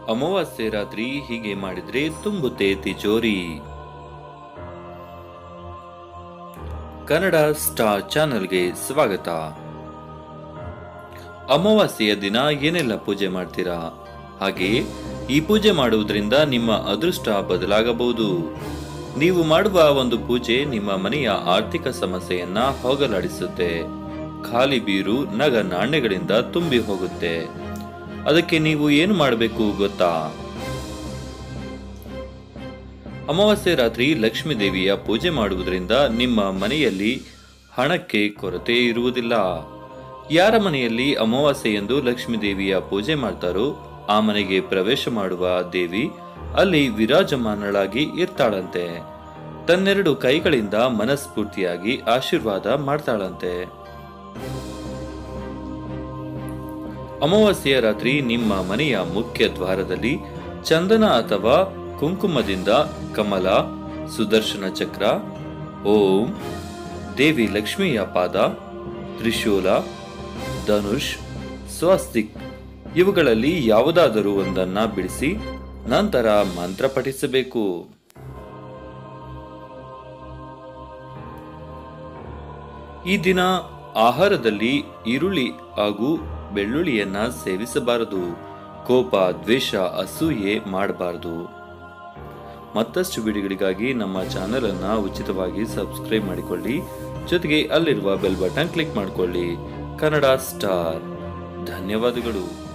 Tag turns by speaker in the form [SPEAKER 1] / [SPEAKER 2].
[SPEAKER 1] ಅಮಾವಾಸ್ಯೆ ರಾತ್ರಿ ಹೀಗೆ ಮಾಡಿದ್ರೆ ತುಂಬುತ್ತೆ ತಿಜೋರಿ ಕನ್ನಡ ಸ್ಟಾರ್ ಚಾನೆಲ್ಗೆ ಸ್ವಾಗತ ಅಮಾವಾಸ್ಯೆಯ ದಿನ ಏನೆಲ್ಲ ಪೂಜೆ ಮಾಡ್ತೀರಾ ಹಾಗೆಯೇ ಈ ಪೂಜೆ ಮಾಡುವುದರಿಂದ ನಿಮ್ಮ ಅದೃಷ್ಟ ಬದಲಾಗಬಹುದು ನೀವು ಮಾಡುವ ಒಂದು ಪೂಜೆ ನಿಮ್ಮ ಮನೆಯ ಆರ್ಥಿಕ ಸಮಸ್ಯೆಯನ್ನ ಹೋಗಲಾಡಿಸುತ್ತೆ ಖಾಲಿ ಬೀರು ನಗ ನಾಣ್ಯಗಳಿಂದ ತುಂಬಿ ಹೋಗುತ್ತೆ ಅದಕ್ಕೆ ನೀವು ಏನು ಮಾಡಬೇಕು ಗೊತ್ತಾ ಅಮಾವಾಸ್ಯೆ ರಾತ್ರಿ ಲಕ್ಷ್ಮೀ ದೇವಿಯ ಪೂಜೆ ಮಾಡುವುದರಿಂದ ನಿಮ್ಮ ಮನೆಯಲ್ಲಿ ಹಣಕ್ಕೆ ಕೊರತೆ ಇರುವುದಿಲ್ಲ ಯಾರ ಮನೆಯಲ್ಲಿ ಅಮಾವಾಸ್ಯೆ ಎಂದು ಲಕ್ಷ್ಮೀ ದೇವಿಯ ಪೂಜೆ ಮಾಡ್ತಾರೋ ಆ ಮನೆಗೆ ಪ್ರವೇಶ ಮಾಡುವ ದೇವಿ ಅಲ್ಲಿ ವಿರಾಜಮಾನಳಾಗಿ ಇರ್ತಾಳಂತೆ ತನ್ನೆರಡು ಕೈಗಳಿಂದ ಮನಸ್ಫೂರ್ತಿಯಾಗಿ ಆಶೀರ್ವಾದ ಮಾಡ್ತಾಳಂತೆ ಅಮಾವಾಸ್ಯೆಯ ರಾತ್ರಿ ನಿಮ್ಮ ಮನೆಯ ಮುಖ್ಯ ದ್ವಾರದಲ್ಲಿ ಚಂದನ ಅಥವಾ ಕುಂಕುಮದಿಂದ ಕಮಲ ಸುದರ್ಶನ ಚಕ್ರ ಓಂ ದೇವಿ ಲಕ್ಷ್ಮಿಯ ಪಾದ ತ್ರಿಶೂಲ ಧನುಷ್ ಸ್ವಸ್ತಿಕ್ ಇವುಗಳಲ್ಲಿ ಯಾವುದಾದರೂ ಒಂದನ್ನ ಬಿಡಿಸಿ ನಂತರ ಮಂತ್ರ ಪಠಿಸಬೇಕು ಈ ದಿನ ಆಹಾರದಲ್ಲಿ ಈರುಳ್ಳಿ ಹಾಗೂ ಬೆಳ್ಳುಳ್ಳಿಯನ್ನ ಸೇವಿಸಬಾರದು ಕೋಪ ದ್ವೇಷ ಅಸೂಯೆ ಮಾಡಬಾರದು ಮತ್ತಷ್ಟು ವಿಡಿಯೋಗಳಿಗಾಗಿ ನಮ್ಮ ಚಾನೆಲ್ ಅನ್ನ ಉಚಿತವಾಗಿ ಸಬ್ಸ್ಕ್ರೈಬ್ ಮಾಡಿಕೊಳ್ಳಿ ಜೊತೆಗೆ ಅಲ್ಲಿರುವ ಬೆಲ್ ಬಟನ್ ಕ್ಲಿಕ್ ಮಾಡಿಕೊಳ್ಳಿ ಕನ್ನಡ ಸ್ಟಾರ್ ಧನ್ಯವಾದಗಳು